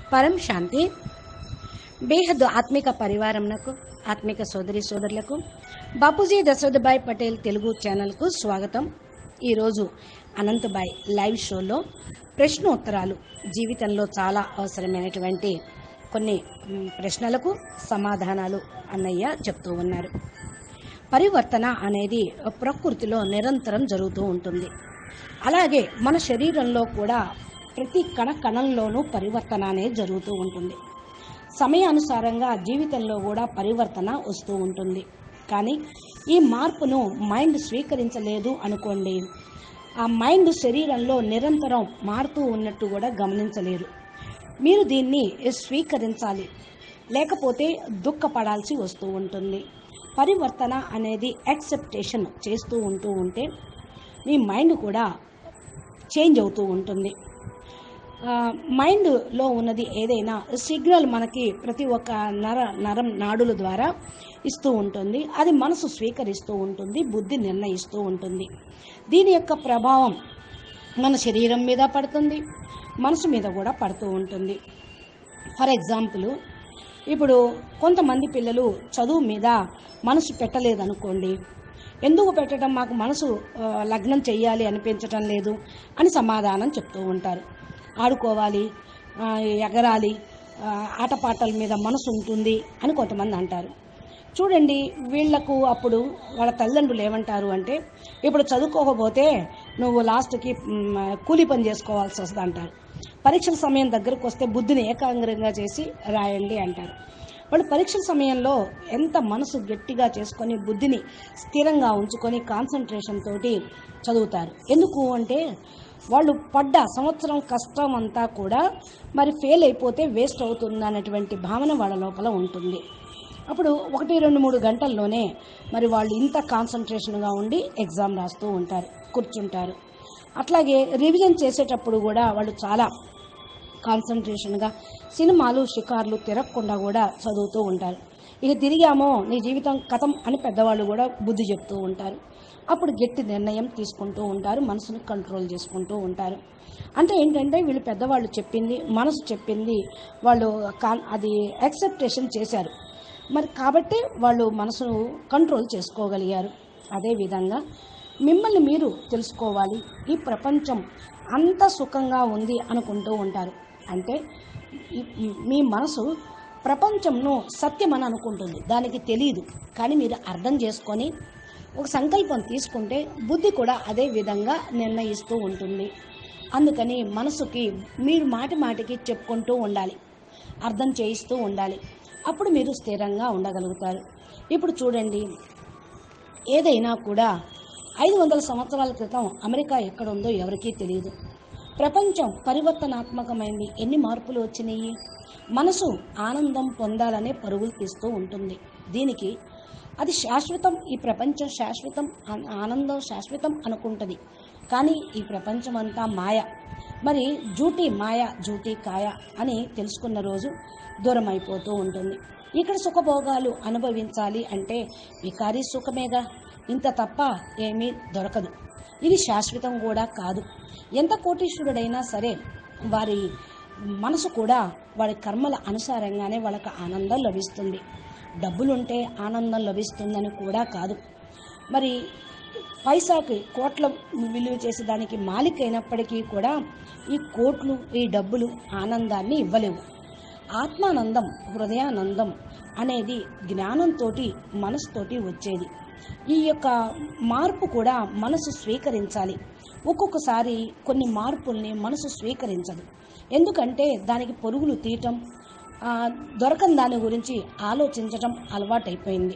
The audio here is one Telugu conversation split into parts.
పరం శాంతి బేహద్ ఆత్మిక పరివారంనకు ఆత్మిక సోదరి సోదరులకు బాపూజీ దశరథభాయ్ పటేల్ తెలుగు ఛానల్కు స్వాగతం ఈరోజు అనంతబాయ్ లైవ్ షోలో ప్రశ్నోత్తరాలు జీవితంలో చాలా అవసరమైనటువంటి కొన్ని మ్, ప్రశ్నలకు సమాధానాలు అన్నయ్య చెప్తూ ఉన్నారు పరివర్తన అనేది ప్రకృతిలో నిరంతరం జరుగుతూ ఉంటుంది అలాగే మన శరీరంలో కూడా ప్రతి కణ కణంలోనూ పరివర్తన అనేది జరుగుతూ ఉంటుంది సమయానుసారంగా జీవితంలో కూడా పరివర్తన వస్తూ ఉంటుంది కానీ ఈ మార్పును మైండ్ స్వీకరించలేదు అనుకోండి ఆ మైండ్ శరీరంలో నిరంతరం మారుతూ ఉన్నట్టు కూడా గమనించలేరు మీరు దీన్ని స్వీకరించాలి లేకపోతే దుఃఖపడాల్సి వస్తూ ఉంటుంది పరివర్తన అనేది యాక్సెప్టేషన్ చేస్తూ ఉంటూ ఉంటే మీ మైండ్ కూడా చేంజ్ అవుతూ ఉంటుంది ఆ, మైండ్లో ఉన్నది ఏదైనా సిగ్నల్ మనకి ప్రతి ఒక్క నర నరం నాడుల ద్వారా ఇస్తూ ఉంటుంది అది మనసు స్వీకరిస్తూ ఉంటుంది బుద్ధి నిర్ణయిస్తూ ఉంటుంది దీని యొక్క ప్రభావం మన శరీరం మీద పడుతుంది మనసు మీద కూడా పడుతూ ఉంటుంది ఫర్ ఎగ్జాంపుల్ ఇప్పుడు కొంతమంది పిల్లలు చదువు మీద మనసు పెట్టలేదనుకోండి ఎందుకు పెట్టడం మాకు మనసు ఆ, లగ్నం చెయ్యాలి అనిపించటం లేదు అని సమాధానం చెప్తూ ఉంటారు ఆడుకోవాలి ఆ, ఎగరాలి ఆ, ఆటపాటల మీద మనసు ఉంటుంది అని కొంతమంది అంటారు చూడండి వీళ్లకు అప్పుడు వాళ్ళ తల్లిదండ్రులు ఏమంటారు అంటే ఇప్పుడు చదువుకోకపోతే నువ్వు లాస్ట్కి మ్, కూలి పని చేసుకోవాల్సి వస్తుంది అంటారు పరీక్షల సమయం దగ్గరకు వస్తే బుద్ధిని ఏకాగ్రంగా చేసి రాయండి అంటారు వాళ్ళు పరీక్షల సమయంలో ఎంత మనసు గట్టిగా చేసుకొని బుద్ధిని స్థిరంగా ఉంచుకొని కాన్సన్ట్రేషన్ తోటి చదువుతారు ఎందుకు అంటే వాళ్ళు పడ్డ సంవత్సరం కష్టం అంతా కూడా మరి ఫెయిల్ అయిపోతే వేస్ట్ అవుతుంది అనేటువంటి భావన వాళ్ళ లోపల ఉంటుంది అప్పుడు ఒకటి రెండు మూడు గంటల్లోనే మరి వాళ్ళు ఇంత కాన్సన్ట్రేషన్గా ఉండి ఎగ్జామ్ రాస్తూ ఉంటారు కూర్చుంటారు అట్లాగే రివిజన్ చేసేటప్పుడు కూడా వాళ్ళు చాలా కాన్సన్ట్రేషన్గా సినిమాలు షికార్లు తిరగకుండా కూడా చదువుతూ ఉంటారు ఇక తిరిగామో నీ జీవితం కథం అని పెద్దవాళ్ళు కూడా బుద్ధి చెప్తూ ఉంటారు అప్పుడు గట్టి నిర్ణయం తీసుకుంటూ ఉంటారు మనసుని కంట్రోల్ చేసుకుంటూ ఉంటారు అంటే ఏంటంటే వీళ్ళు పెద్దవాళ్ళు చెప్పింది మనసు చెప్పింది వాళ్ళు కా- అది యాక్సెప్టేషన్ చేశారు మరి కాబట్టి వాళ్ళు మనసును కంట్రోల్ చేసుకోగలిగారు అదేవిధంగా మిమ్మల్ని మీరు తెలుసుకోవాలి ఈ ప్రపంచం అంత సుఖంగా ఉంది అనుకుంటూ ఉంటారు అంటే ఈ- ఈ- మీ మనసు ప్రపంచంను సత్యం అని అనుకుంటుంది దానికి తెలియదు కానీ మీరు అర్థం చేసుకొని ఒక సంకల్పం తీసుకుంటే బుద్ధి కూడా అదే విధంగా నిర్ణయిస్తూ ఉంటుంది అందుకని మనసుకి మీరు మాటి మాటికి చెప్పుకుంటూ ఉండాలి అర్థం చేయిస్తూ ఉండాలి అప్పుడు మీరు స్థిరంగా ఉండగలుగుతారు ఇప్పుడు చూడండి ఏదైనా కూడా ఐదు వందల సంవత్సరాల క్రితం అమెరికా ఎక్కడుందో ఎవరికీ తెలియదు ప్రపంచం పరివర్తనాత్మకమైంది ఎన్ని మార్పులు వచ్చినాయి మనసు ఆనందం పొందాలనే పరుగులు తీస్తూ ఉంటుంది దీనికి అది శాశ్వతం ఈ ప్రపంచం శాశ్వతం ఆ- ఆనందం శాశ్వతం అనుకుంటుంది కానీ ఈ ప్రపంచం అంతా మాయ మరి జూటి మాయ జూటి కాయ అని తెలుసుకున్న రోజు దూరం అయిపోతూ ఉంటుంది ఇక్కడ సుఖభోగాలు అనుభవించాలి అంటే వికారీ సుఖమేగా ఇంత తప్ప ఏమీ దొరకదు ఇది శాశ్వతం కూడా కాదు ఎంత కోటీశ్వరుడైనా సరే వారి మనసు కూడా వారి కర్మల అనుసారంగానే వాళ్ళకి ఆనందం లభిస్తుంది డబ్బులుంటే ఆనందం లభిస్తుందని కూడా కాదు మరి పైసాకి కోట్ల విలువ చేసే దానికి మాలిక అయినప్పటికీ కూడా ఈ కోట్లు ఈ డబ్బులు ఆనందాన్ని ఇవ్వలేవు ఆత్మానందం హృదయానందం అనేది జ్ఞానంతో మనసుతోటి వచ్చేది ఈ యొక్క మార్పు కూడా మనసు స్వీకరించాలి ఒక్కొక్కసారి కొన్ని మార్పుల్ని మనసు స్వీకరించదు ఎందుకంటే దానికి పొరుగులు తీయటం ఆ, దొరకని దాని గురించి ఆలోచించటం అలవాటైపోయింది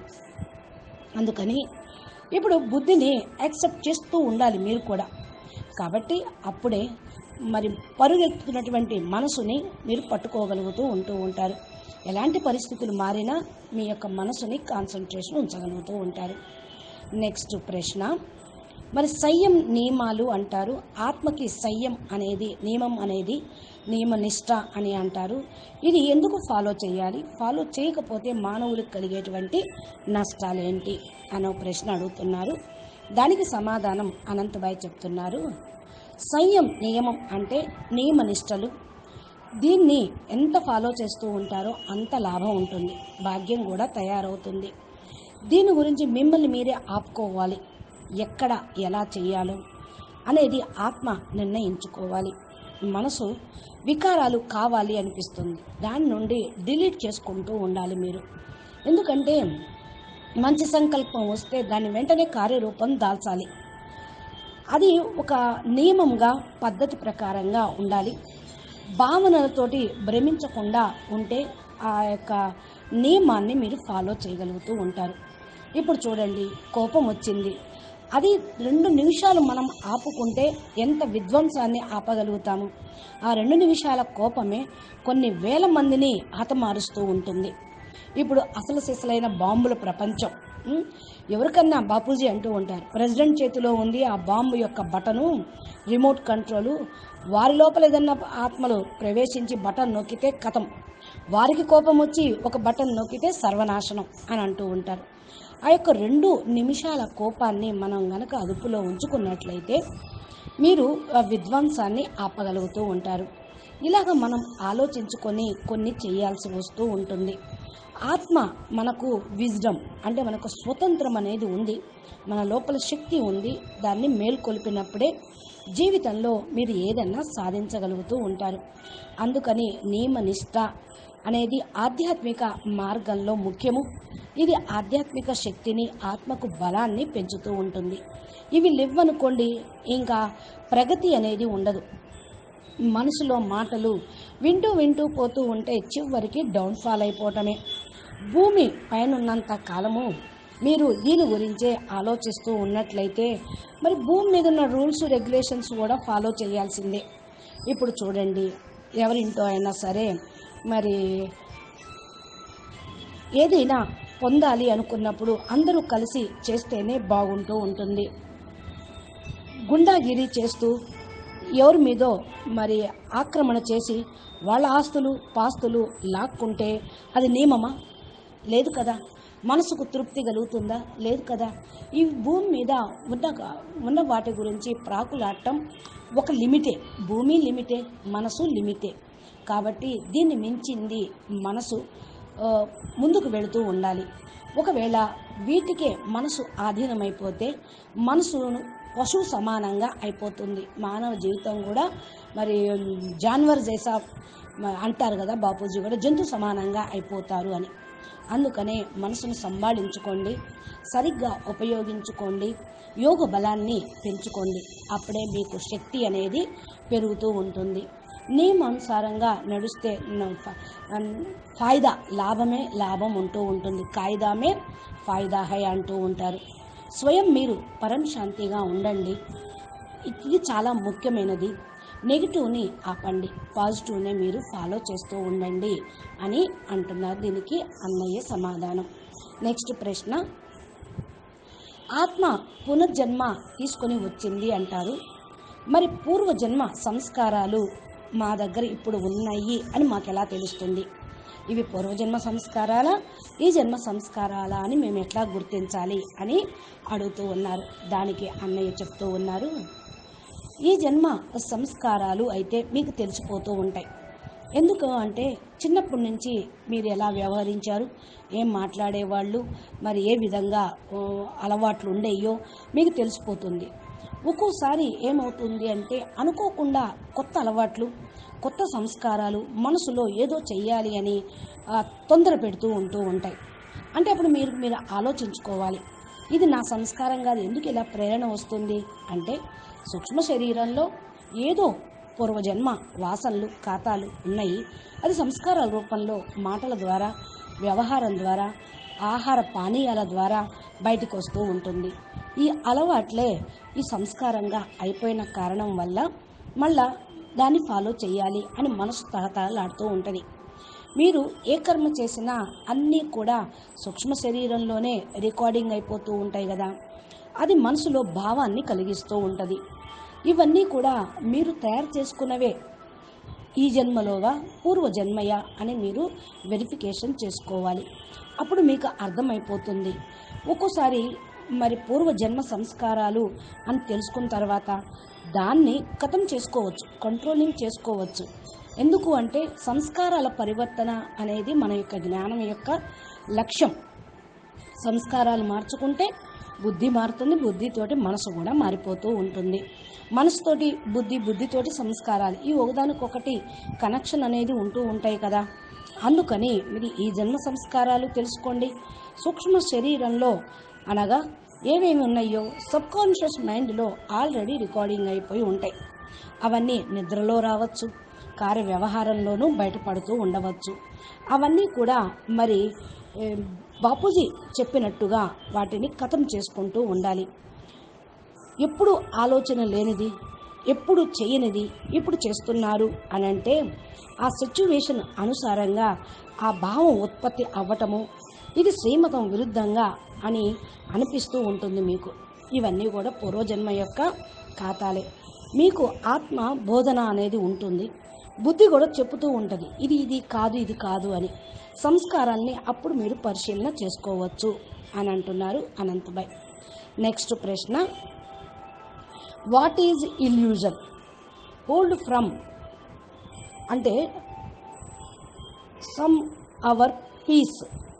అందుకని ఇప్పుడు బుద్ధిని యాక్సెప్ట్ చేస్తూ ఉండాలి మీరు కూడా కాబట్టి అప్పుడే మరి పరుగెత్తుతున్నటువంటి మనసుని మీరు పట్టుకోగలుగుతూ ఉంటూ ఉంటారు ఎలాంటి పరిస్థితులు మారినా మీ యొక్క మనసుని కాన్సన్ట్రేషన్ ఉంచగలుగుతూ ఉంటారు నెక్స్ట్ ప్రశ్న మరి సంయం నియమాలు అంటారు ఆత్మకి సంయం అనేది నియమం అనేది నియమనిష్ట అని అంటారు ఇది ఎందుకు ఫాలో చేయాలి ఫాలో చేయకపోతే మానవులకు కలిగేటువంటి నష్టాలేంటి అనే ప్రశ్న అడుగుతున్నారు దానికి సమాధానం అనంతబాయ్ చెప్తున్నారు సంయం నియమం అంటే నియమనిష్టలు దీన్ని ఎంత ఫాలో చేస్తూ ఉంటారో అంత లాభం ఉంటుంది భాగ్యం కూడా తయారవుతుంది దీని గురించి మిమ్మల్ని మీరే ఆపుకోవాలి ఎక్కడ ఎలా చేయాలో అనేది ఆత్మ నిర్ణయించుకోవాలి మనసు వికారాలు కావాలి అనిపిస్తుంది దాని నుండి డిలీట్ చేసుకుంటూ ఉండాలి మీరు ఎందుకంటే మంచి సంకల్పం వస్తే దాన్ని వెంటనే కార్యరూపం దాల్చాలి అది ఒక నియమంగా పద్ధతి ప్రకారంగా ఉండాలి భావనలతోటి భ్రమించకుండా ఉంటే ఆ యొక్క నియమాన్ని మీరు ఫాలో చేయగలుగుతూ ఉంటారు ఇప్పుడు చూడండి కోపం వచ్చింది అది రెండు నిమిషాలు మనం ఆపుకుంటే ఎంత విధ్వంసాన్ని ఆపగలుగుతాము ఆ రెండు నిమిషాల కోపమే కొన్ని వేల మందిని హతమారుస్తూ ఉంటుంది ఇప్పుడు అసలు సిసలైన బాంబుల ప్రపంచం ఉం? ఎవరికన్నా బాపూజీ అంటూ ఉంటారు ప్రెసిడెంట్ చేతిలో ఉంది ఆ బాంబు యొక్క బటను రిమోట్ కంట్రోలు వారి లోపల ఏదన్నా ఆత్మలు ప్రవేశించి బటన్ నొక్కితే కథం వారికి కోపం వచ్చి ఒక బటన్ నొక్కితే సర్వనాశనం అని అంటూ ఉంటారు ఆ యొక్క రెండు నిమిషాల కోపాన్ని మనం గనక అదుపులో ఉంచుకున్నట్లయితే మీరు ఆ విధ్వంసాన్ని ఆపగలుగుతూ ఉంటారు ఇలాగ మనం ఆలోచించుకొని కొన్ని చేయాల్సి వస్తూ ఉంటుంది ఆత్మ మనకు విజ్డమ్ అంటే మనకు స్వతంత్రం అనేది ఉంది మన లోపల శక్తి ఉంది దాన్ని మేల్కొల్పినప్పుడే జీవితంలో మీరు ఏదన్నా సాధించగలుగుతూ ఉంటారు అందుకని నియమనిష్ట అనేది ఆధ్యాత్మిక మార్గంలో ముఖ్యము ఇది ఆధ్యాత్మిక శక్తిని ఆత్మకు బలాన్ని పెంచుతూ ఉంటుంది ఇవి లేవనుకోండి ఇంకా ప్రగతి అనేది ఉండదు మనసులో మాటలు వింటూ వింటూ పోతూ ఉంటే చివరికి డౌన్ఫాల్ అయిపోవటమే భూమి పైనున్నంత కాలము మీరు దీని గురించే ఆలోచిస్తూ ఉన్నట్లయితే మరి భూమి మీద ఉన్న రూల్స్ రెగ్యులేషన్స్ కూడా ఫాలో చేయాల్సిందే ఇప్పుడు చూడండి ఎవరింటో అయినా సరే మరి ఏదైనా పొందాలి అనుకున్నప్పుడు అందరూ కలిసి చేస్తేనే బాగుంటూ ఉంటుంది గుండాగిరి చేస్తూ ఎవరి మీదో మరి ఆక్రమణ చేసి వాళ్ళ ఆస్తులు పాస్తులు లాక్కుంటే అది నియమమా లేదు కదా మనసుకు తృప్తి కలుగుతుందా లేదు కదా ఈ భూమి మీద ఉన్న ఉన్న వాటి గురించి ప్రాకులాడటం ఒక లిమిటే భూమి లిమిటే మనసు లిమిటే కాబట్టి దీన్ని మించింది మనసు ఆ, ముందుకు వెళుతూ ఉండాలి ఒకవేళ వీటికే మనసు ఆధీనమైపోతే మనసును పశువు సమానంగా అయిపోతుంది మానవ జీవితం కూడా మరి జాన్వర్ జైసా మ- అంటారు కదా బాపూజీ కూడా జంతు సమానంగా అయిపోతారు అని అందుకనే మనసును సంభాళించుకోండి సరిగ్గా ఉపయోగించుకోండి యోగ బలాన్ని పెంచుకోండి అప్పుడే మీకు శక్తి అనేది పెరుగుతూ ఉంటుంది నియమానుసారంగా నడిస్తే న- ఫ- అన్- ఫాయిదా లాభమే లాభం ఉంటూ ఉంటుంది కాయిదామే ఫాయిదా హై అంటూ ఉంటారు స్వయం మీరు పరం శాంతిగా ఉండండి ఇది చాలా ముఖ్యమైనది నెగిటివ్ని ఆపండి పాజిటివ్నే మీరు ఫాలో చేస్తూ ఉండండి అని అంటున్నారు దీనికి అన్నయ్య సమాధానం నెక్స్ట్ ప్రశ్న ఆత్మ పునర్జన్మ తీసుకొని వచ్చింది అంటారు మరి పూర్వజన్మ సంస్కారాలు మా దగ్గర ఇప్పుడు ఉన్నాయి అని మాకు ఎలా తెలుస్తుంది ఇవి పూర్వజన్మ సంస్కారాలా ఈ జన్మ సంస్కారాలా అని మేము ఎట్లా గుర్తించాలి అని అడుగుతూ ఉన్నారు దానికి అన్నయ్య చెప్తూ ఉన్నారు ఈ జన్మ సంస్కారాలు అయితే మీకు తెలిసిపోతూ ఉంటాయి ఎందుకు అంటే చిన్నప్పటి నుంచి మీరు ఎలా వ్యవహరించారు ఏం మాట్లాడేవాళ్ళు మరి ఏ విధంగా ఓ, అలవాట్లు ఉండేయో మీకు తెలిసిపోతుంది ఒక్కోసారి ఏమవుతుంది అంటే అనుకోకుండా కొత్త అలవాట్లు కొత్త సంస్కారాలు మనసులో ఏదో చెయ్యాలి అని ఆ, తొందర పెడుతూ ఉంటూ ఉంటాయి అంటే అప్పుడు మీరు మీరు ఆలోచించుకోవాలి ఇది నా సంస్కారం కాదు ఎందుకు ఇలా ప్రేరణ వస్తుంది అంటే సూక్ష్మ శరీరంలో ఏదో పూర్వజన్మ వాసనలు ఖాతాలు ఉన్నాయి అది సంస్కారాల రూపంలో మాటల ద్వారా వ్యవహారం ద్వారా ఆహార పానీయాల ద్వారా బయటికి వస్తూ ఉంటుంది ఈ అలవాట్లే ఈ సంస్కారంగా అయిపోయిన కారణం వల్ల మళ్ళా దాన్ని ఫాలో చేయాలి అని మనసు తహతహలాడుతూ ఉంటుంది మీరు ఏ కర్మ చేసినా అన్నీ కూడా సూక్ష్మ శరీరంలోనే రికార్డింగ్ అయిపోతూ ఉంటాయి కదా అది మనసులో భావాన్ని కలిగిస్తూ ఉంటుంది ఇవన్నీ కూడా మీరు తయారు చేసుకున్నవే ఈ జన్మలోవా పూర్వ జన్మయా అని మీరు వెరిఫికేషన్ చేసుకోవాలి అప్పుడు మీకు అర్థమైపోతుంది ఒక్కోసారి మరి పూర్వ జన్మ సంస్కారాలు అని తెలుసుకున్న తర్వాత దాన్ని కథం చేసుకోవచ్చు కంట్రోలింగ్ చేసుకోవచ్చు ఎందుకు అంటే సంస్కారాల పరివర్తన అనేది మన యొక్క జ్ఞానం యొక్క లక్ష్యం సంస్కారాలు మార్చుకుంటే బుద్ధి మారుతుంది బుద్ధితోటి మనసు కూడా మారిపోతూ ఉంటుంది మనసుతోటి బుద్ధి బుద్ధితోటి సంస్కారాలు ఈ ఒకదానికొకటి కనెక్షన్ అనేది ఉంటూ ఉంటాయి కదా అందుకని మీరు ఈ జన్మ సంస్కారాలు తెలుసుకోండి సూక్ష్మ శరీరంలో అనగా ఏమేమి ఉన్నాయో సబ్ కాన్షియస్ మైండ్లో ఆల్రెడీ రికార్డింగ్ అయిపోయి ఉంటాయి అవన్నీ నిద్రలో రావచ్చు కార్య వ్యవహారంలోనూ బయటపడుతూ ఉండవచ్చు అవన్నీ కూడా మరి ఏ, బాపూజీ చెప్పినట్టుగా వాటిని కథం చేసుకుంటూ ఉండాలి ఎప్పుడు ఆలోచన లేనిది ఎప్పుడు చేయనిది ఇప్పుడు చేస్తున్నారు అని అంటే ఆ సిచ్యువేషన్ అనుసారంగా ఆ భావం ఉత్పత్తి అవ్వటము ఇది శ్రీమతం విరుద్ధంగా అని అనిపిస్తూ ఉంటుంది మీకు ఇవన్నీ కూడా పూర్వజన్మ యొక్క ఖాతాలే మీకు ఆత్మ బోధన అనేది ఉంటుంది బుద్ధి కూడా చెప్పుతూ ఉంటుంది ఇది ఇది కాదు ఇది కాదు అని సంస్కారాన్ని అప్పుడు మీరు పరిశీలన చేసుకోవచ్చు అని అంటున్నారు అనంతబాయ్ నెక్స్ట్ ప్రశ్న what is illusion hold from అంటే సమ్ అవర్ పీస్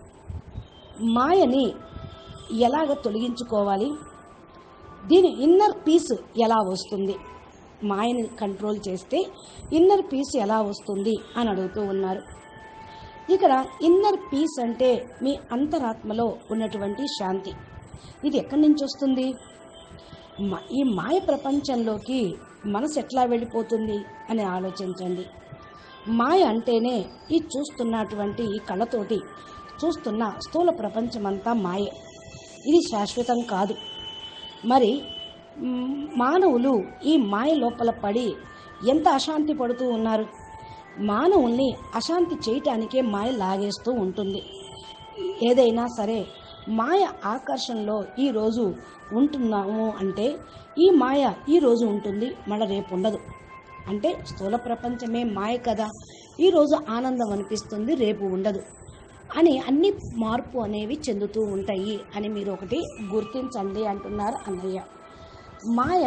మాయని ఎలాగ తొలగించుకోవాలి దీని ఇన్నర్ పీస్ ఎలా వస్తుంది మాయని కంట్రోల్ చేస్తే ఇన్నర్ పీస్ ఎలా వస్తుంది అని అడుగుతూ ఉన్నారు ఇక్కడ ఇన్నర్ పీస్ అంటే మీ అంతరాత్మలో ఉన్నటువంటి శాంతి ఇది ఎక్కడి నుంచి వస్తుంది మ- ఈ మాయ ప్రపంచంలోకి మనసు ఎట్లా వెళ్ళిపోతుంది అని ఆలోచించండి మాయ అంటేనే ఈ చూస్తున్నటువంటి ఈ కళ్ళతోటి చూస్తున్న స్థూల ప్రపంచమంతా మాయే ఇది శాశ్వతం కాదు మరి మ్, మానవులు ఈ మాయ లోపల పడి ఎంత అశాంతి పడుతూ ఉన్నారు మానవుల్ని అశాంతి చేయటానికే మాయ లాగేస్తూ ఉంటుంది ఏదైనా సరే మాయ ఆకర్షణలో ఈరోజు ఉంటున్నాము అంటే ఈ మాయ ఈరోజు ఉంటుంది మళ్ళీ రేపు ఉండదు అంటే స్థూల ప్రపంచమే మాయ కదా ఈరోజు ఆనందం అనిపిస్తుంది రేపు ఉండదు అని అన్ని మార్పు అనేవి చెందుతూ ఉంటాయి అని మీరు ఒకటి గుర్తించండి అంటున్నారు అన్నయ్య మాయ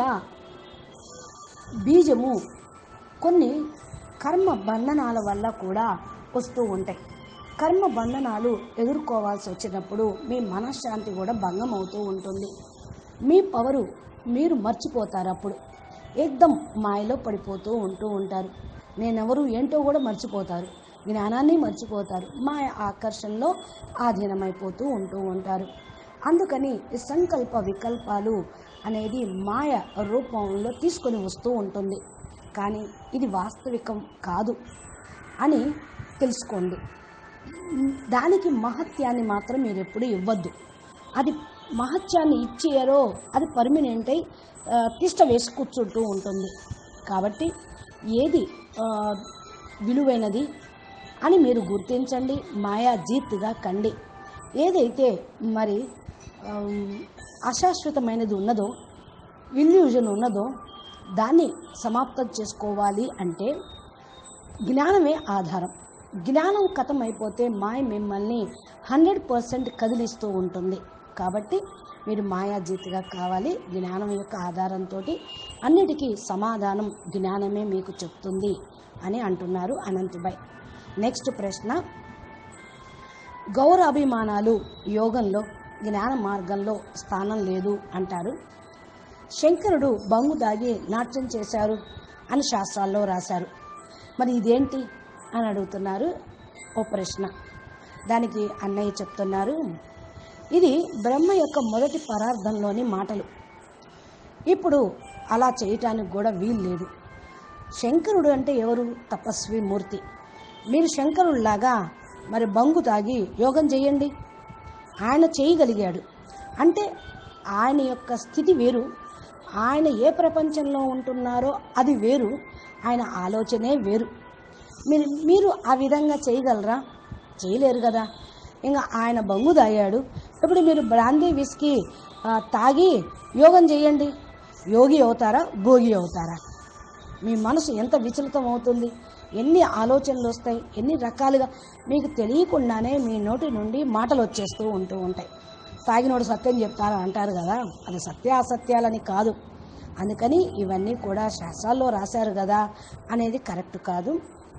బీజము కొన్ని కర్మ బంధనాల వల్ల కూడా వస్తూ ఉంటాయి కర్మ బంధనాలు ఎదుర్కోవాల్సి వచ్చినప్పుడు మీ మనశ్శాంతి కూడా భంగం అవుతూ ఉంటుంది మీ పవరు మీరు మర్చిపోతారు అప్పుడు ఏకదం మాయలో పడిపోతూ ఉంటూ ఉంటారు నేనెవరు ఏంటో కూడా మర్చిపోతారు జ్ఞానాన్ని మర్చిపోతారు మాయ ఆకర్షణలో ఆధీనమైపోతూ ఉంటూ ఉంటారు అందుకని ఈ సంకల్ప వికల్పాలు అనేది మాయ రూపంలో తీసుకొని వస్తూ ఉంటుంది కానీ ఇది వాస్తవికం కాదు అని తెలుసుకోండి దానికి మహత్యాన్ని మాత్రం మీరు ఎప్పుడు ఇవ్వద్దు అది మహత్యాన్ని ఇచ్చారో అది పర్మినెంట్ అయి ఆ, తిష్ట వేసి కూర్చుంటూ ఉంటుంది కాబట్టి ఏది ఆ, విలువైనది అని మీరు గుర్తించండి మాయా జీత్గా కండి ఏదైతే మరి ఆమ్, అశాశ్వతమైనది ఉన్నదో ఇల్యూజన్ ఉన్నదో దాన్ని సమాప్తం చేసుకోవాలి అంటే జ్ఞానమే ఆధారం జ్ఞానం కథం అయిపోతే మాయ మిమ్మల్ని హండ్రెడ్ పర్సెంట్ కదిలిస్తూ ఉంటుంది కాబట్టి మీరు మాయాజీతిగా కావాలి జ్ఞానం యొక్క ఆధారంతో అన్నిటికీ సమాధానం జ్ఞానమే మీకు చెప్తుంది అని అంటున్నారు అనంతబాయ్ నెక్స్ట్ ప్రశ్న గౌరవాభిమానాలు యోగంలో జ్ఞాన మార్గంలో స్థానం లేదు అంటారు శంకరుడు బంగు దాగి నాట్యం చేశారు అని శాస్త్రాల్లో రాశారు మరి ఇదేంటి అని అడుగుతున్నారు ఓ ప్రశ్న దానికి అన్నయ్య చెప్తున్నారు ఇది బ్రహ్మ యొక్క మొదటి పరార్థంలోని మాటలు ఇప్పుడు అలా చేయటానికి కూడా వీలు లేదు శంకరుడు అంటే ఎవరు తపస్వి మూర్తి మీరు శంకరుల్లాగా మరి బంగు తాగి యోగం చేయండి ఆయన చేయగలిగాడు అంటే ఆయన యొక్క స్థితి వేరు ఆయన ఏ ప్రపంచంలో ఉంటున్నారో అది వేరు ఆయన ఆలోచనే వేరు మీరు మీరు ఆ విధంగా చేయగలరా చేయలేరు కదా ఇంకా ఆయన బంగు తాగాడు ఇప్పుడు మీరు బ్రాందీ విస్కీ ఆ, తాగి యోగం చేయండి యోగి అవుతారా భోగి అవుతారా మీ మనసు ఎంత విచలితం అవుతుంది ఎన్ని ఆలోచనలు వస్తాయి ఎన్ని రకాలుగా మీకు తెలియకుండానే మీ నోటి నుండి మాటలు వచ్చేస్తూ ఉంటూ ఉంటాయి తాగినోడు సత్యం చెప్తారు అంటారు కదా అది సత్యాసత్యాలని కాదు అందుకని ఇవన్నీ కూడా శాస్త్రాల్లో రాశారు కదా అనేది కరెక్ట్ కాదు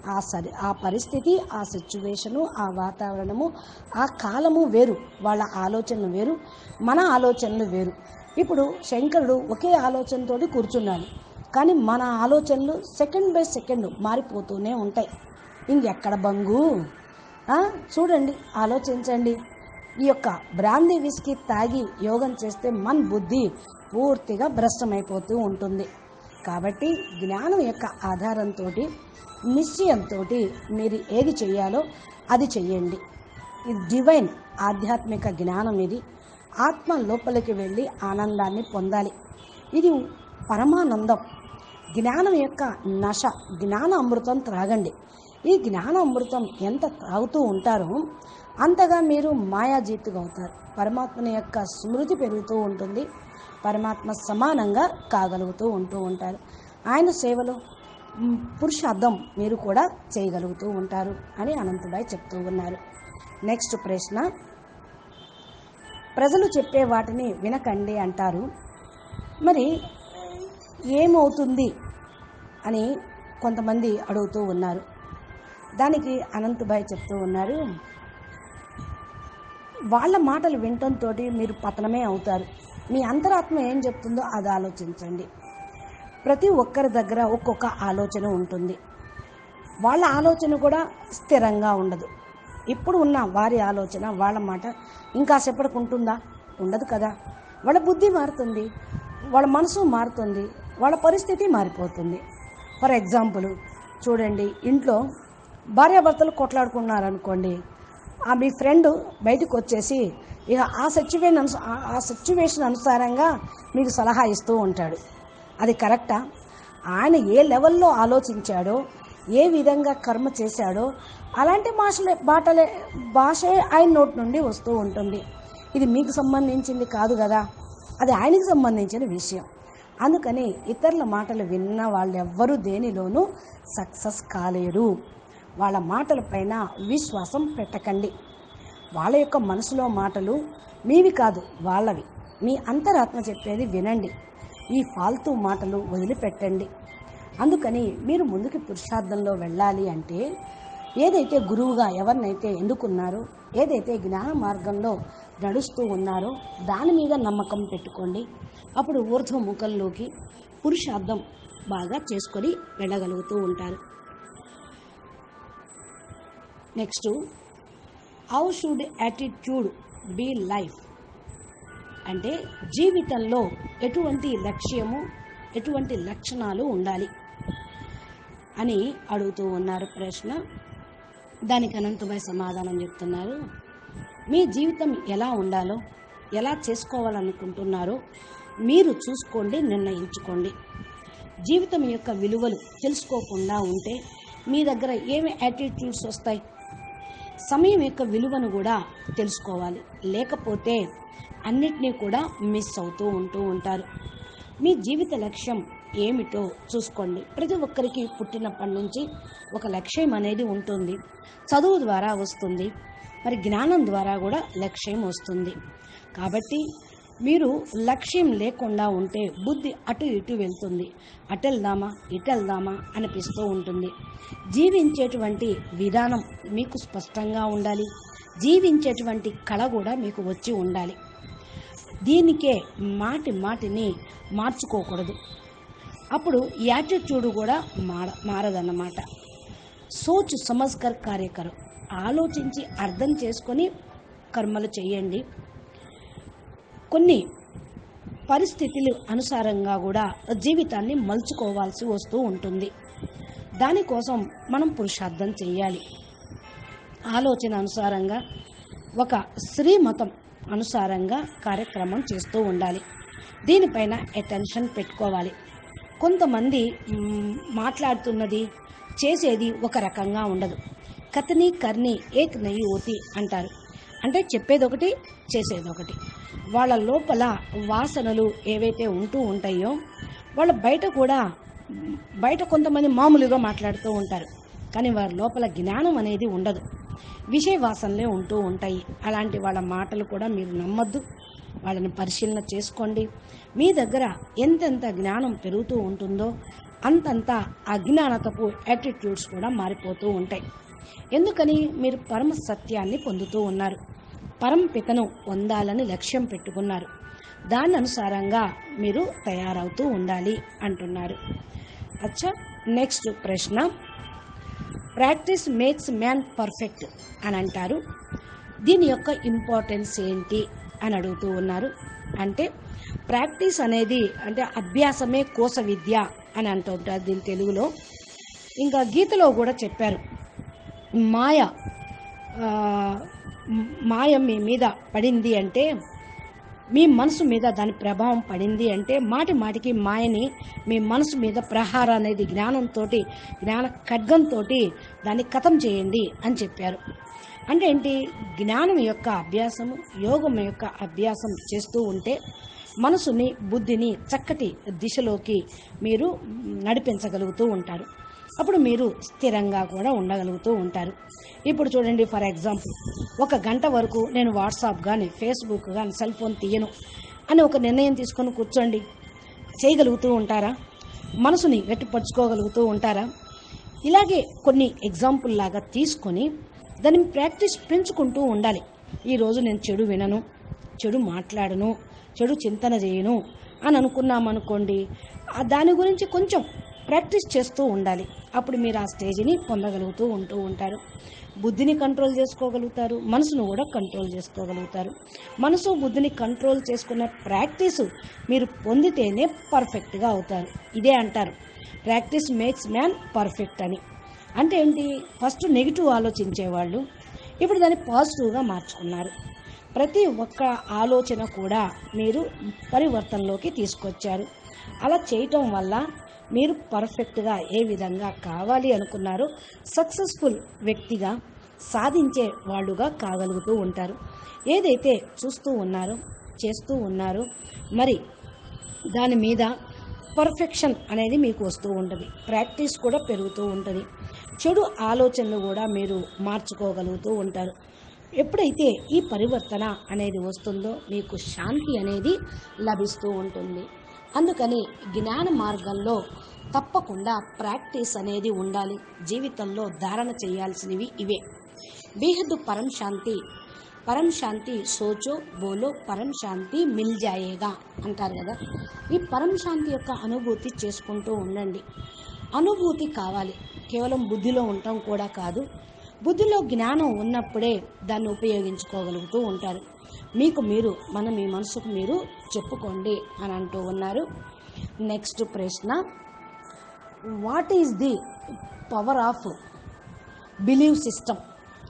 ఆ సరి ఆ పరిస్థితి ఆ సిచ్యువేషను ఆ వాతావరణము ఆ కాలము వేరు వాళ్ళ ఆలోచనలు వేరు మన ఆలోచనలు వేరు ఇప్పుడు శంకరుడు ఒకే ఆలోచనతోటి కూర్చున్నాడు కానీ మన ఆలోచనలు సెకండ్ బై సెకండ్ మారిపోతూనే ఉంటాయి ఇంకెక్కడ బంగు ఆ, చూడండి ఆలోచించండి ఈ యొక్క బ్రాందీ విస్కీ తాగి యోగం చేస్తే మన బుద్ధి పూర్తిగా భ్రష్టమైపోతూ ఉంటుంది కాబట్టి జ్ఞానం యొక్క ఆధారంతో నిశ్చయంతో మీరు ఏది చేయాలో అది చెయ్యండి ఇది డివైన్ ఆధ్యాత్మిక జ్ఞానం ఇది ఆత్మ లోపలికి వెళ్ళి ఆనందాన్ని పొందాలి ఇది పరమానందం జ్ఞానం యొక్క నశ జ్ఞాన అమృతం త్రాగండి ఈ జ్ఞాన అమృతం ఎంత త్రాగుతూ ఉంటారో అంతగా మీరు మాయాజీతుగా అవుతారు పరమాత్మని యొక్క స్మృతి పెరుగుతూ ఉంటుంది పరమాత్మ సమానంగా కాగలుగుతూ ఉంటూ ఉంటారు ఆయన సేవలో మ్, పురుషార్థం మీరు కూడా చేయగలుగుతూ ఉంటారు అని అనంతబాయ్ చెప్తూ ఉన్నారు నెక్స్ట్ ప్రశ్న ప్రజలు చెప్పే వాటిని వినకండి అంటారు మరి ఏమవుతుంది అని కొంతమంది అడుగుతూ ఉన్నారు దానికి అనంతబాయ్ చెప్తూ ఉన్నారు వాళ్ళ మాటలు వినటంతో మీరు పతనమే అవుతారు మీ అంతరాత్మ ఏం చెప్తుందో అది ఆలోచించండి ప్రతి ఒక్కరి దగ్గర ఒక్కొక్క ఆలోచన ఉంటుంది వాళ్ళ ఆలోచన కూడా స్థిరంగా ఉండదు ఇప్పుడు ఉన్న వారి ఆలోచన వాళ్ళ మాట ఇంకా సేపటికి ఉంటుందా ఉండదు కదా వాళ్ళ బుద్ధి మారుతుంది వాళ్ళ మనసు మారుతుంది వాళ్ళ పరిస్థితి మారిపోతుంది ఫర్ ఎగ్జాంపుల్ చూడండి ఇంట్లో భార్యాభర్తలు కొట్లాడుకున్నారనుకోండి ఆ మీ ఫ్రెండ్ బయటకు వచ్చేసి ఇక ఆ సిచ్యువేషన్ అను ఆ సిచ్యువేషన్ అనుసారంగా మీకు సలహా ఇస్తూ ఉంటాడు అది కరెక్టా ఆయన ఏ లెవెల్లో ఆలోచించాడో ఏ విధంగా కర్మ చేశాడో అలాంటి భాషలే బాటలే భాషే ఆయన నోటి నుండి వస్తూ ఉంటుంది ఇది మీకు సంబంధించింది కాదు కదా అది ఆయనకి సంబంధించిన విషయం అందుకని ఇతరుల మాటలు విన్న వాళ్ళెవ్వరూ దేనిలోనూ సక్సెస్ కాలేరు వాళ్ళ మాటలపైన విశ్వాసం పెట్టకండి వాళ్ళ యొక్క మనసులో మాటలు మీవి కాదు వాళ్ళవి మీ అంతరాత్మ చెప్పేది వినండి ఈ ఫాల్తూ మాటలు వదిలిపెట్టండి అందుకని మీరు ముందుకు పురుషార్థంలో వెళ్ళాలి అంటే ఏదైతే గురువుగా ఎవరినైతే ఎన్నుకున్నారో ఏదైతే జ్ఞాన మార్గంలో నడుస్తూ ఉన్నారో దాని మీద నమ్మకం పెట్టుకోండి అప్పుడు ఊర్ధ్వముఖంలోకి పురుషార్థం బాగా చేసుకొని వెళ్ళగలుగుతూ ఉంటారు next how should attitude be life అంటే జీవితంలో ఎటువంటి లక్ష్యము ఎటువంటి లక్షణాలు ఉండాలి అని అడుగుతూ ఉన్నారు ప్రశ్న దానికి అనంతమై సమాధానం చెప్తున్నారు మీ జీవితం ఎలా ఉండాలో ఎలా చేసుకోవాలనుకుంటున్నారో మీరు చూసుకోండి నిర్ణయించుకోండి జీవితం యొక్క విలువలు తెలుసుకోకుండా ఉంటే మీ దగ్గర ఏమి యాటిట్యూడ్స్ వస్తాయి సమయం యొక్క విలువను కూడా తెలుసుకోవాలి లేకపోతే అన్నిటినీ కూడా మిస్ అవుతూ ఉంటూ ఉంటారు మీ జీవిత లక్ష్యం ఏమిటో చూసుకోండి ప్రతి ఒక్కరికి పుట్టినప్పటి నుంచి ఒక లక్ష్యం అనేది ఉంటుంది చదువు ద్వారా వస్తుంది మరి జ్ఞానం ద్వారా కూడా లక్ష్యం వస్తుంది కాబట్టి మీరు లక్ష్యం లేకుండా ఉంటే బుద్ధి అటు ఇటు వెళ్తుంది అటు వెళ్దామా ఇటు వెళ్దామా అనిపిస్తూ ఉంటుంది జీవించేటువంటి విధానం మీకు స్పష్టంగా ఉండాలి జీవించేటువంటి కళ కూడా మీకు వచ్చి ఉండాలి దీనికే మాటి మాటిని మార్చుకోకూడదు అప్పుడు యాటిట్యూడ్ కూడా మార మారదన్నమాట సోచ్ సమస్కర్ కార్యకరం ఆలోచించి అర్థం చేసుకొని కర్మలు చేయండి కొన్ని పరిస్థితులు అనుసారంగా కూడా జీవితాన్ని మలుచుకోవాల్సి వస్తూ ఉంటుంది దానికోసం మనం పురుషార్థం చేయాలి ఆలోచన అనుసారంగా ఒక శ్రీమతం అనుసారంగా కార్యక్రమం చేస్తూ ఉండాలి దీనిపైన అటెన్షన్ పెట్టుకోవాలి కొంతమంది మ్, మాట్లాడుతున్నది చేసేది ఒక రకంగా ఉండదు కథని కర్ని ఏక్ నయి ఓతి అంటారు అంటే చెప్పేది ఒకటి చేసేది ఒకటి వాళ్ళ లోపల వాసనలు ఏవైతే ఉంటూ ఉంటాయో వాళ్ళ బయట కూడా మ్, బయట కొంతమంది మామూలుగా మాట్లాడుతూ ఉంటారు కానీ వారి లోపల జ్ఞానం అనేది ఉండదు విషయ వాసనలే ఉంటూ ఉంటాయి అలాంటి వాళ్ళ మాటలు కూడా మీరు నమ్మద్దు వాళ్ళని పరిశీలన చేసుకోండి మీ దగ్గర ఎంతెంత జ్ఞానం పెరుగుతూ ఉంటుందో అంతంత అజ్ఞానతపు యాటిట్యూడ్స్ కూడా మారిపోతూ ఉంటాయి ఎందుకని మీరు పరమ సత్యాన్ని పొందుతూ ఉన్నారు పరమ పితను పొందాలని లక్ష్యం పెట్టుకున్నారు దాని అనుసారంగా మీరు తయారవుతూ ఉండాలి అంటున్నారు అచ్చా నెక్స్ట్ ప్రశ్న ప్రాక్టీస్ మేక్స్ మ్యాన్ పర్ఫెక్ట్ అని అంటారు దీని యొక్క ఇంపార్టెన్స్ ఏంటి అని అడుగుతూ ఉన్నారు అంటే ప్రాక్టీస్ అనేది అంటే అభ్యాసమే కోస విద్య అని అంటుంటారు దీని తెలుగులో ఇంకా గీతలో కూడా చెప్పారు మాయ ఆ, మాయ మీ మీద పడింది అంటే మీ మనసు మీద దాని ప్రభావం పడింది అంటే మాటి మాటికి మాయని మీ మనసు మీద ప్రహార అనేది జ్ఞానంతో జ్ఞాన ఖడ్గంతో దాన్ని కథం చేయండి అని చెప్పారు అంటే ఏంటి జ్ఞానం యొక్క అభ్యాసము యోగం యొక్క అభ్యాసం చేస్తూ ఉంటే మనసుని బుద్ధిని చక్కటి దిశలోకి మీరు నడిపించగలుగుతూ ఉంటారు అప్పుడు మీరు స్థిరంగా కూడా ఉండగలుగుతూ ఉంటారు ఇప్పుడు చూడండి ఫర్ ఎగ్జాంపుల్ ఒక గంట వరకు నేను వాట్సాప్ కానీ ఫేస్బుక్ కానీ సెల్ ఫోన్ తీయను అని ఒక నిర్ణయం తీసుకొని కూర్చోండి చేయగలుగుతూ ఉంటారా మనసుని గట్టిపరుచుకోగలుగుతూ ఉంటారా ఇలాగే కొన్ని ఎగ్జాంపుల్ లాగా తీసుకొని దాన్ని ప్రాక్టీస్ పెంచుకుంటూ ఉండాలి ఈరోజు నేను చెడు వినను చెడు మాట్లాడను చెడు చింతన చేయను అని అనుకున్నామనుకోండి ఆ దాని గురించి కొంచెం ప్రాక్టీస్ చేస్తూ ఉండాలి అప్పుడు మీరు ఆ స్టేజ్ని పొందగలుగుతూ ఉంటూ ఉంటారు బుద్ధిని కంట్రోల్ చేసుకోగలుగుతారు మనసును కూడా కంట్రోల్ చేసుకోగలుగుతారు మనసు బుద్ధిని కంట్రోల్ చేసుకున్న ప్రాక్టీస్ మీరు పొందితేనే పర్ఫెక్ట్గా అవుతారు ఇదే అంటారు ప్రాక్టీస్ మేక్స్ మ్యాన్ పర్ఫెక్ట్ అని అంటే ఏంటి ఫస్ట్ నెగిటివ్ ఆలోచించేవాళ్ళు ఇప్పుడు దాన్ని పాజిటివ్గా మార్చుకున్నారు ప్రతి ఒక్క ఆలోచన కూడా మీరు పరివర్తనలోకి తీసుకొచ్చారు అలా చేయటం వల్ల మీరు పర్ఫెక్ట్గా ఏ విధంగా కావాలి అనుకున్నారో సక్సెస్ఫుల్ వ్యక్తిగా సాధించే వాళ్ళుగా కాగలుగుతూ ఉంటారు ఏదైతే చూస్తూ ఉన్నారో చేస్తూ ఉన్నారో మరి దాని మీద పర్ఫెక్షన్ అనేది మీకు వస్తూ ఉంటుంది ప్రాక్టీస్ కూడా పెరుగుతూ ఉంటుంది చెడు ఆలోచనలు కూడా మీరు మార్చుకోగలుగుతూ ఉంటారు ఎప్పుడైతే ఈ పరివర్తన అనేది వస్తుందో మీకు శాంతి అనేది లభిస్తూ ఉంటుంది అందుకని జ్ఞాన మార్గంలో తప్పకుండా ప్రాక్టీస్ అనేది ఉండాలి జీవితంలో ధారణ చేయాల్సినవి ఇవే బేహద్దు పరం శాంతి పరం శాంతి సోచో బోలో పరం శాంతి మిల్ జాయేగా అంటారు కదా ఈ పరం శాంతి యొక్క అనుభూతి చేసుకుంటూ ఉండండి అనుభూతి కావాలి కేవలం బుద్ధిలో ఉండటం కూడా కాదు బుద్ధిలో జ్ఞానం ఉన్నప్పుడే దాన్ని ఉపయోగించుకోగలుగుతూ ఉంటారు మీకు మీరు మన మీ మనసుకు మీరు చెప్పుకోండి అని అంటూ ఉన్నారు నెక్స్ట్ ప్రశ్న what is the power of believe system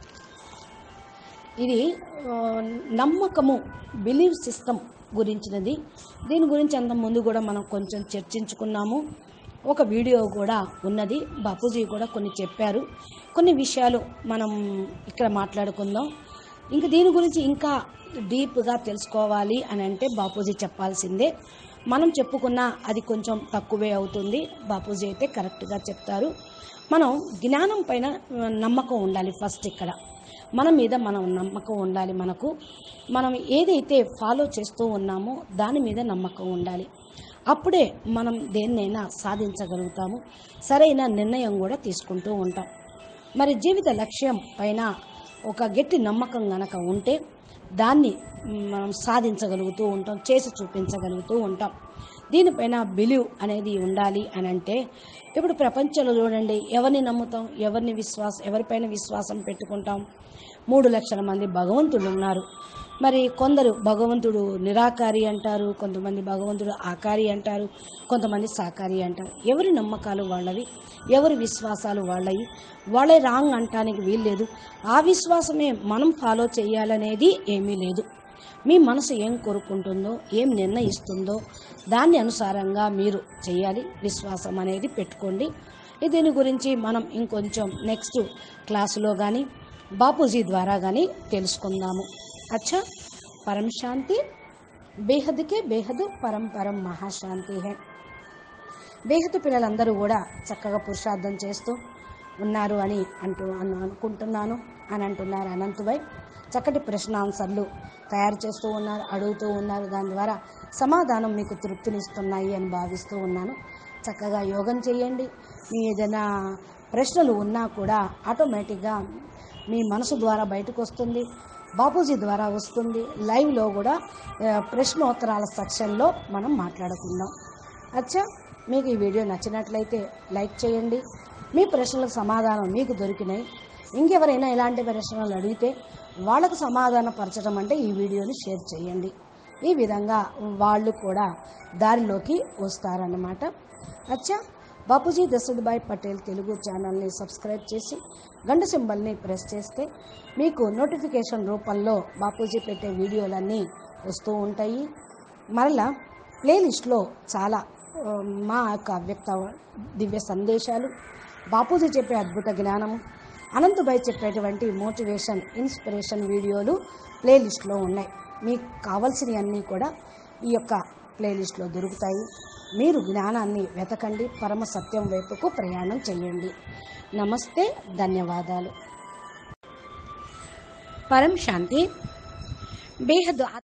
ఇది ఆ, నమ్మకము బిలీవ్ సిస్టమ్ గురించినది దీని గురించి అంత ముందు కూడా మనం కొంచెం చర్చించుకున్నాము ఒక వీడియో కూడా ఉన్నది బాపూజీ కూడా కొన్ని చెప్పారు కొన్ని విషయాలు మనం ఇక్కడ మాట్లాడుకుందాం ఇంకా దీని గురించి ఇంకా డీప్గా తెలుసుకోవాలి అని అంటే బాపూజీ చెప్పాల్సిందే మనం చెప్పుకున్నా అది కొంచెం తక్కువే అవుతుంది బాపూజీ అయితే కరెక్ట్గా చెప్తారు మనం జ్ఞానం పైన ఆ, నమ్మకం ఉండాలి ఫస్ట్ ఇక్కడ మన మీద మనం నమ్మకం ఉండాలి మనకు మనం ఏదైతే ఫాలో చేస్తూ ఉన్నామో దాని మీద నమ్మకం ఉండాలి అప్పుడే మనం దేన్నైనా సాధించగలుగుతాము సరైన నిర్ణయం కూడా తీసుకుంటూ ఉంటాం మరి జీవిత లక్ష్యం పైన ఒక గట్టి నమ్మకం గనక ఉంటే దాన్ని మనం సాధించగలుగుతూ ఉంటాం చేసి చూపించగలుగుతూ ఉంటాం దీనిపైన బిలీవ్ అనేది ఉండాలి అని అంటే ఇప్పుడు ప్రపంచంలో చూడండి ఎవరిని నమ్ముతాం ఎవరిని విశ్వాసం ఎవరిపైన విశ్వాసం పెట్టుకుంటాం మూడు లక్షల మంది భగవంతుడు ఉన్నారు మరి కొందరు భగవంతుడు నిరాకారి అంటారు కొంతమంది భగవంతుడు ఆకారి అంటారు కొంతమంది సాకారి అంటారు ఎవరి నమ్మకాలు వాళ్ళవి ఎవరి విశ్వాసాలు వాళ్ళవి వాళ్ళే రాంగ్ అంటానికి వీల్లేదు ఆ విశ్వాసమే మనం ఫాలో చేయాలనేది ఏమీ లేదు మీ మనసు ఏం కోరుకుంటుందో ఏం నిర్ణయిస్తుందో దాని అనుసారంగా మీరు చేయాలి విశ్వాసం అనేది పెట్టుకోండి ఈ దీని గురించి మనం ఇంకొంచెం నెక్స్ట్ క్లాసులో కానీ బాపూజీ ద్వారా కానీ తెలుసుకుందాము అచ్చా పరం శాంతి బేహద్కే బేహద్ పరం పరం మహాశాంతి హే బేహద్దు పిల్లలందరూ కూడా చక్కగా పురుషార్థం చేస్తూ ఉన్నారు అని అంటూ అను- అనుకుంటున్నాను అని అంటున్నారు అనంతుభాయ్ చక్కటి ప్రశ్నాంశాలు తయారు చేస్తూ ఉన్నారు అడుగుతూ ఉన్నారు దాని ద్వారా సమాధానం మీకు తృప్తినిస్తున్నాయి అని భావిస్తూ ఉన్నాను చక్కగా యోగం చేయండి మీ ఏదైనా ప్రశ్నలు ఉన్నా కూడా ఆటోమేటిక్గా మీ మనసు ద్వారా బయటకు వస్తుంది బాపూజీ ద్వారా వస్తుంది లైవ్లో కూడా ఆ, ప్రశ్నోత్తరాల సెక్షన్లో మనం మాట్లాడుకుందాం అచ్చా మీకు ఈ వీడియో నచ్చినట్లయితే లైక్ చేయండి మీ ప్రశ్నలకు సమాధానం మీకు దొరికినాయి ఇంకెవరైనా ఇలాంటి ప్రశ్నలు అడిగితే వాళ్ళకు సమాధానం పరచడం అంటే ఈ వీడియోని షేర్ చేయండి ఈ విధంగా వాళ్ళు కూడా దారిలోకి వస్తారన్నమాట అచ్చా బాపూజీ దశరథభాయ్ పటేల్ తెలుగు ఛానల్ని సబ్స్క్రైబ్ చేసి గంట సింబల్ని ప్రెస్ చేస్తే మీకు నోటిఫికేషన్ రూపంలో బాపూజీ పెట్టే వీడియోలన్నీ వస్తూ ఉంటాయి మరలా ప్లేలిస్ట్లో చాలా ఆ, మా యొక్క వ్యక్త దివ్య సందేశాలు బాపూజీ చెప్పే అద్భుత జ్ఞానము అనంతభాయ్ చెప్పేటువంటి మోటివేషన్ ఇన్స్పిరేషన్ వీడియోలు ప్లేలిస్ట్లో ఉన్నాయి మీకు కావాల్సినవన్నీ కూడా ఈ యొక్క ప్లేలిస్ట్లో దొరుకుతాయి మీరు జ్ఞానాన్ని వెతకండి పరమ సత్యం వైపుకు ప్రయాణం చేయండి నమస్తే ధన్యవాదాలు పరం శాంతి బేహద్